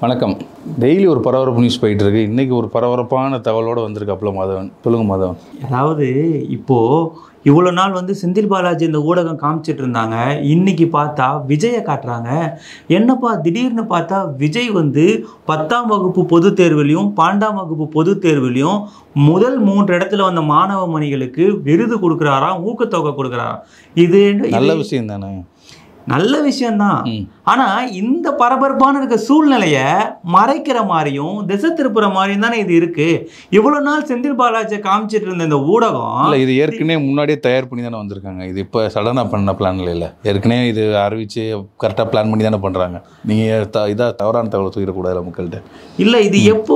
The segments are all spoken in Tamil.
வணக்கம் டெய்லி ஒரு பரபரப்பு நியூஸ் போயிட்டு இருக்கு இன்னைக்கு ஒரு பரபரப்பான தகவலோட வந்திருக்காப்புல மாதவன் சொல்லுங்க மாதவன் அதாவது இப்போ இவ்வளோ நாள் வந்து செந்தில் பாலாஜி இந்த ஊடகம் காமிச்சிட்டு இருந்தாங்க இன்னைக்கு பார்த்தா விஜயை காட்டுறாங்க என்னப்பா திடீர்னு பார்த்தா விஜய் வந்து பத்தாம் வகுப்பு பொதுத் தேர்வுலையும் பன்னெண்டாம் வகுப்பு பொதுத் தேர்வுலையும் முதல் மூன்று இடத்துல வந்த மாணவ மணிகளுக்கு விருது கொடுக்குறாராம் ஊக்கத்தொகை கொடுக்குறாராம் இது நல்ல இது விஷயம் தானே நல்ல விஷயம்தான் ம். ஆனா இந்த பரபரப்பான இருக்க சூழ்நிலைய மறைக்கிற மாதிரியும் திசை திருப்புற மாதிரியும் தானே இது இருக்கு இவ்வளவு நாள் செந்தில் பாலாஜியை காமிச்சிட்டு இருந்த இந்த ஊடகம் இல்லை இது ஏற்கனவே முன்னாடியே தயார் பண்ணி தானே வந்திருக்காங்க இது இப்போ சடனாக பண்ண பிளான் இல்லை ஏற்கனவே இது அறிவிச்சு கரெக்டாக பிளான் பண்ணி தானே பண்ணுறாங்க நீங்கள் த இதாக தவறான தகவலை தூக்கிடக்கூடாது மக்கள்கிட்ட இல்ல இது எப்போ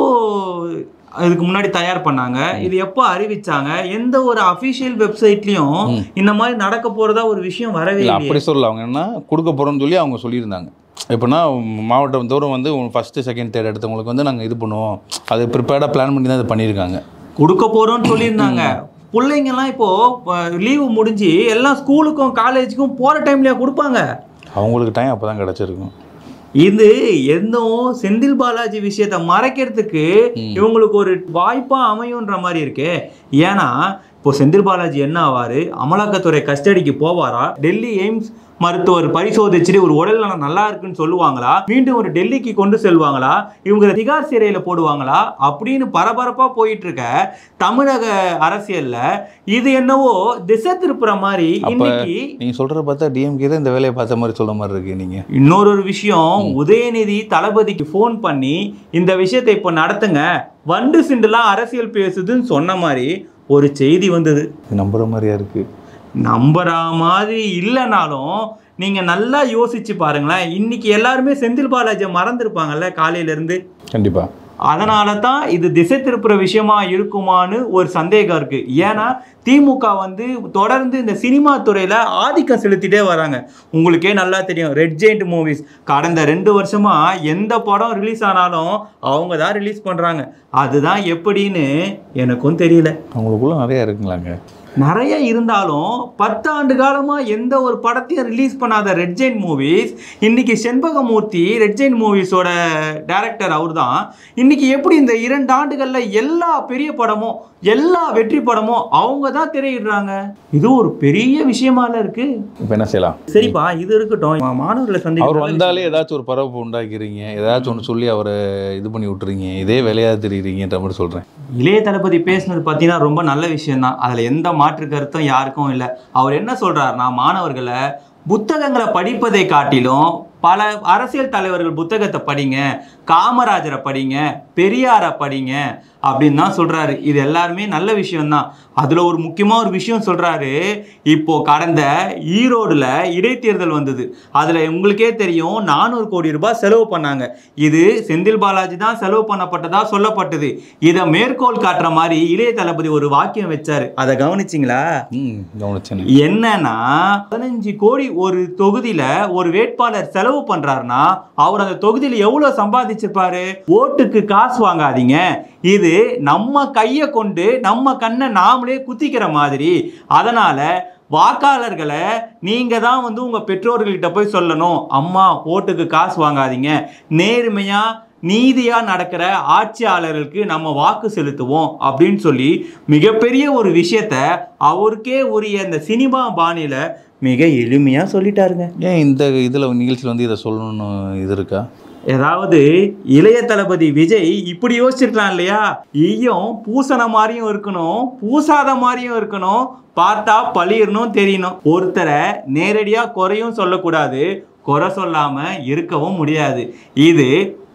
இதுக்கு முன்னாடி தயார் பண்ணாங்க இது எப்போ அறிவிச்சாங்க எந்த ஒரு அபிஷியல் வெப்சைட்லயும் இந்த மாதிரி நடக்க போறதா ஒரு விஷயம் வரவே இல்லை இல்லையே அப்படி சொல்லல அவங்க என்ன கொடுக்க போகிறோம்னு சொல்லி அவங்க சொல்லியிருந்தாங்க எப்படின்னா மாவட்டம் தோறும் வந்து ஃபஸ்ட்டு செகண்ட் தேர்ட் எடுத்தவங்களுக்கு வந்து நாங்கள் இது பண்ணுவோம் அது ப்ரிப்பேர்டாக பிளான் பண்ணி தான் இது பண்ணியிருக்காங்க கொடுக்க போறோம்னு சொல்லியிருந்தாங்க பிள்ளைங்கெல்லாம் இப்போ லீவு முடிஞ்சு எல்லாம் ஸ்கூலுக்கும் காலேஜுக்கும் போற டைம்லயா கொடுப்பாங்க அவங்களுக்கு டைம் அப்போ தான் கிடச்சிருக்கும் இது எதுவும் செந்தில் பாலாஜி விஷயத்தை மறைக்கிறதுக்கு இவங்களுக்கு ஒரு வாய்ப்பா அமையுன்ற மாதிரி இருக்கு ஏன்னா இப்போ செந்தில் பாலாஜி என்ன ஆவாரு அமலாக்கத்துறை கஸ்டடிக்கு போவாரா டெல்லி எய்ம்ஸ் மருத்துவர் பரிசோதிச்சுட்டு ஒரு உடல் நலம் நல்லா இருக்குன்னு சொல்லுவாங்களா மீண்டும் ஒரு டெல்லிக்கு கொண்டு செல்வாங்களா இவங்க திகார் சிறையில போடுவாங்களா அப்படின்னு பரபரப்பா போயிட்டு இருக்க தமிழக அரசியல்ல இது என்னவோ திசை திருப்புற மாதிரி அப்ப இன்னைக்கு நீங்கள் சொல்கிறத பார்த்தா டிஎம்கே தான் இந்த வேலையை பார்த்த மாதிரி சொல்ல மாதிரி இருக்கு நீங்கள் இன்னொரு ஒரு விஷயம் உதயநிதி தளபதிக்கு ஃபோன் பண்ணி இந்த விஷயத்தை இப்போ நடத்துங்க வண்டு சிண்டுலாம் அரசியல் பேசுதுன்னு சொன்ன மாதிரி ஒரு செய்தி வந்தது நம்புற மாதிரியா இருக்கு நம்புறா மாதிரி இல்லைனாலும் நீங்க நல்லா யோசிச்சு பாருங்களேன் இன்னைக்கு எல்லாருமே செந்தில் பாலாஜியை மறந்துருப்பாங்கல்ல காலையில இருந்து கண்டிப்பா அதனால தான் இது திசை திருப்புற விஷயமா இருக்குமான்னு ஒரு சந்தேகம் இருக்கு ஏன்னா திமுக வந்து தொடர்ந்து இந்த சினிமா துறையில ஆதிக்கம் செலுத்திட்டே வராங்க உங்களுக்கே நல்லா தெரியும் ரெட் ஜெயிண்ட் மூவிஸ் கடந்த ரெண்டு வருஷமா எந்த படம் ரிலீஸ் ஆனாலும் அவங்க தான் ரிலீஸ் பண்றாங்க அதுதான் எப்படின்னு எனக்கும் தெரியல அவங்களுக்குள்ள நிறைய இருக்குங்களாங்க நிறைய இருந்தாலும் பத்தாண்டு காலமா எந்த ஒரு படத்தையும் ரிலீஸ் பண்ணாத ரெட் ஜெயின் மூவிஸ் இன்னைக்கு செண்பகமூர்த்தி ரெட் ஜெயின் மூவிஸோட டைரக்டர் அவர் தான் இன்னைக்கு எப்படி இந்த இரண்டு ஆண்டுகள்ல எல்லா பெரிய படமும் எல்லா வெற்றி படமும் அவங்க தான் திரையிடுறாங்க இது ஒரு பெரிய விஷயமால இருக்கு இப்போ என்ன செய்யலாம் சரிப்பா இது இருக்கட்டும் மா- மாணவர்களை அவர் சந்திக்க வந்தாலே ஏதாச்சும் ஒரு பரபரப்பு உண்டாக்கிறீங்க ஏதாச்சும் ஒன்று சொல்லி அவரை இது பண்ணி விட்டுறீங்க இதே வேலையா தெரியுறீங்கன்ற மாதிரி சொல்றேன் இளைய தளபதி பேசுனது பார்த்தீங்கன்னா ரொம்ப நல்ல விஷயம்தான் அதில் எந்த மாற்று கருத்தும் யாருக்கும் இல்லை அவர் என்ன சொல்றாருன்னா மாணவர்களை புத்தகங்களை படிப்பதை காட்டிலும் பல அரசியல் தலைவர்கள் புத்தகத்தை படிங்க காமராஜரை படிங்க பெரியாரை படிங்க அப்படின்னு தான் சொல்றாரு இது எல்லாருமே நல்ல விஷயம்தான் அதுல ஒரு முக்கியமா ஒரு விஷயம் சொல்றாரு இப்போ கடந்த ஈரோடுல இடைத்தேர்தல் வந்தது அதுல உங்களுக்கே தெரியும் நானூறு கோடி ரூபாய் செலவு பண்ணாங்க இது செந்தில் பாலாஜி தான் செலவு பண்ணப்பட்டதா சொல்லப்பட்டது இதை மேற்கோள் காட்டுற மாதிரி இளைய தளபதி ஒரு வாக்கியம் வச்சாரு அதை கவனிச்சிங்களா ம் கவனிச்சேன் என்னன்னா பதினஞ்சு கோடி ஒரு தொகுதியில ஒரு வேட்பாளர் செலவு பண்றாருன்னா அவர் அந்த தொகுதியில எவ்வளவு சம்பாதிச்சிருப்பாரு ஓட்டுக்கு காசு வாங்காதீங்க இது நம்ம கையை கொண்டு நம்ம கண்ணை நாமளே குத்திக்கிற மாதிரி அதனால வாக்காளர்களை நீங்க தான் வந்து உங்க பெற்றோர்கள்கிட்ட போய் சொல்லணும் அம்மா ஓட்டுக்கு காசு வாங்காதீங்க நேர்மையா நீதியா நடக்கிற ஆட்சியாளர்களுக்கு நம்ம வாக்கு செலுத்துவோம் அப்படின்னு சொல்லி மிகப்பெரிய ஒரு விஷயத்த அவருக்கே உரிய இந்த சினிமா பாணியில மிக எளிமையா சொல்லிட்டாருங்க ஏன் இந்த இதில் நிகழ்ச்சியில் வந்து இதை சொல்லணும்னு இது இருக்கா ஏதாவது இளைய தளபதி விஜய் இப்படி யோசிச்சிருக்கலாம் இல்லையா ஈயம் பூசண மாதிரியும் இருக்கணும் பூசாத மாதிரியும் இருக்கணும் பார்த்தா பழியணும் தெரியணும் ஒருத்தரை நேரடியா குறையும் சொல்லக்கூடாது குறை சொல்லாம இருக்கவும் முடியாது இது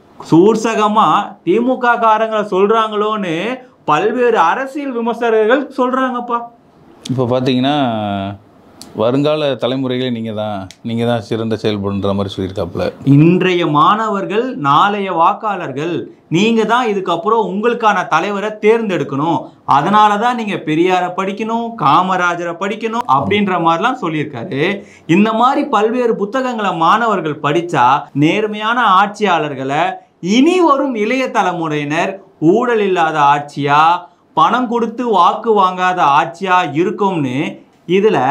சூர்சகமா திமுக காரங்களை சொல்றாங்களோன்னு பல்வேறு அரசியல் விமர்சகர்கள் சொல்றாங்கப்பா இப்போ பார்த்தீங்கன்னா வருங்கால தலைமுறைகளே நீங்கள் தான் நீங்கள் தான் சிறந்த செயல்படுன்ற மாதிரி சொல்லியிருக்காப்புல இன்றைய மாணவர்கள் நாளைய வாக்காளர்கள் நீங்க தான் இதுக்கப்புறம் உங்களுக்கான தலைவரை தேர்ந்தெடுக்கணும் அதனால தான் நீங்க பெரியாரை படிக்கணும் காமராஜரை படிக்கணும் அப்படின்ற மாதிரிலாம் சொல்லியிருக்காரு இந்த மாதிரி பல்வேறு புத்தகங்களை மாணவர்கள் படிச்சா நேர்மையான ஆட்சியாளர்களை இனி வரும் இளைய தலைமுறையினர் ஊழல் இல்லாத ஆட்சியா பணம் கொடுத்து வாக்கு வாங்காத ஆட்சியா இருக்கும்னு இதுல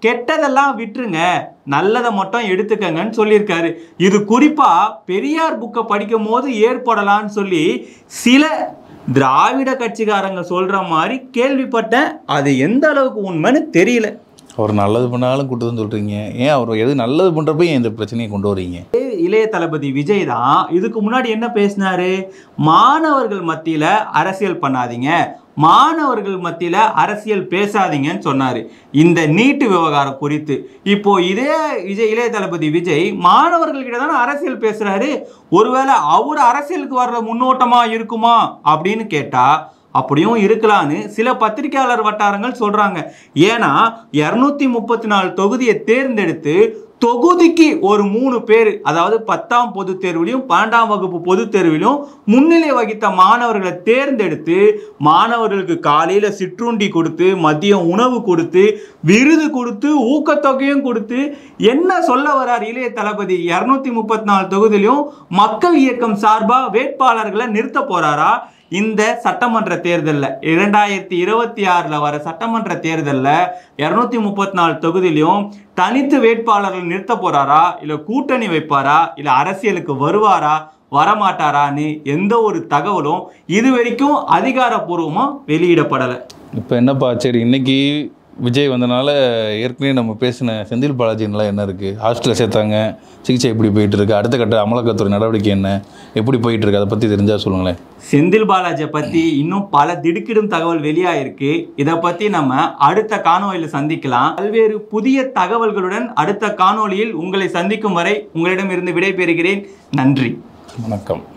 கெட்டதெல்லாம் விட்டுருங்க நல்லதை மட்டும் எடுத்துக்கங்கன்னு சொல்லியிருக்காரு இது குறிப்பா பெரியார் புக்கை படிக்கும் போது ஏற்படலாம்னு சொல்லி சில திராவிட கட்சிக்காரங்க சொல்ற மாதிரி கேள்விப்பட்டேன் அது எந்த அளவுக்கு உண்மைன்னு தெரியல அவர் நல்லது பண்ணாலும் கூட்டுதுன்னு சொல்கிறீங்க ஏன் அவர் எது நல்லது பண்ணுறப்ப ஏன் இந்த பிரச்சனையை கொண்டு வரீங்க இளைய தளபதி விஜய் தான் இதுக்கு முன்னாடி என்ன பேசினாரு மாணவர்கள் மத்தியில அரசியல் பண்ணாதீங்க மாணவர்கள் மத்தியில அரசியல் பேசாதீங்கன்னு சொன்னாரு இந்த நீட்டு விவகாரம் குறித்து இப்போ இதே விஜய் இளைய தளபதி விஜய் மாணவர்கள்கிட்ட தானே அரசியல் பேசுறாரு ஒருவேளை அவர் அரசியலுக்கு வர்ற முன்னோட்டமா இருக்குமா அப்படின்னு கேட்டா அப்படியும் இருக்கலான்னு சில பத்திரிகையாளர் வட்டாரங்கள் சொல்றாங்க ஏன்னா இருநூத்தி முப்பத்தி நாலு தொகுதியை தேர்ந்தெடுத்து தொகுதிக்கு ஒரு மூணு பேர் அதாவது பத்தாம் பொதுத் தேர்விலையும் பன்னெண்டாம் வகுப்பு பொதுத் தேர்விலும் முன்னிலை வகித்த மாணவர்களை தேர்ந்தெடுத்து மாணவர்களுக்கு காலையில சிற்றுண்டி கொடுத்து மதியம் உணவு கொடுத்து விருது கொடுத்து ஊக்கத்தொகையும் கொடுத்து என்ன சொல்ல வரார் இளைய தளபதி இருநூத்தி முப்பத்தி நாலு தொகுதியிலும் மக்கள் இயக்கம் சார்பா வேட்பாளர்களை நிறுத்த போறாரா இந்த சட்டமன்ற தேர்தலில் இரண்டாயிரத்தி இருபத்தி ஆறில் வர சட்டமன்ற தேர்தலில் இரநூத்தி முப்பத்தி நாலு தொகுதியிலையும் தனித்து வேட்பாளர்கள் நிறுத்த போறாரா இல்லை கூட்டணி வைப்பாரா இல்லை அரசியலுக்கு வருவாரா வரமாட்டாரான்னு எந்த ஒரு தகவலும் இது வரைக்கும் அதிகாரப்பூர்வமாக வெளியிடப்படலை இப்போ என்னப்பா சரி இன்னைக்கு விஜய் வந்தனால ஏற்கனவே நம்ம பேசின செந்தில் பாலாஜின்லாம் என்ன இருக்குது ஹாஸ்டலில் சேர்த்தாங்க சிகிச்சை எப்படி போயிட்டு இருக்கு அடுத்த கட்ட அமலாக்கத்துறை நடவடிக்கை என்ன எப்படி போயிட்டு இருக்கு அதை பற்றி தெரிஞ்சால் சொல்லுங்களேன் செந்தில் பாலாஜியை பற்றி இன்னும் பல திடுக்கிடும் தகவல் வெளியாயிருக்கு இதை பற்றி நம்ம அடுத்த காணொளியில் சந்திக்கலாம் பல்வேறு புதிய தகவல்களுடன் அடுத்த காணொளியில் உங்களை சந்திக்கும் வரை உங்களிடம் இருந்து விடைபெறுகிறேன் நன்றி வணக்கம்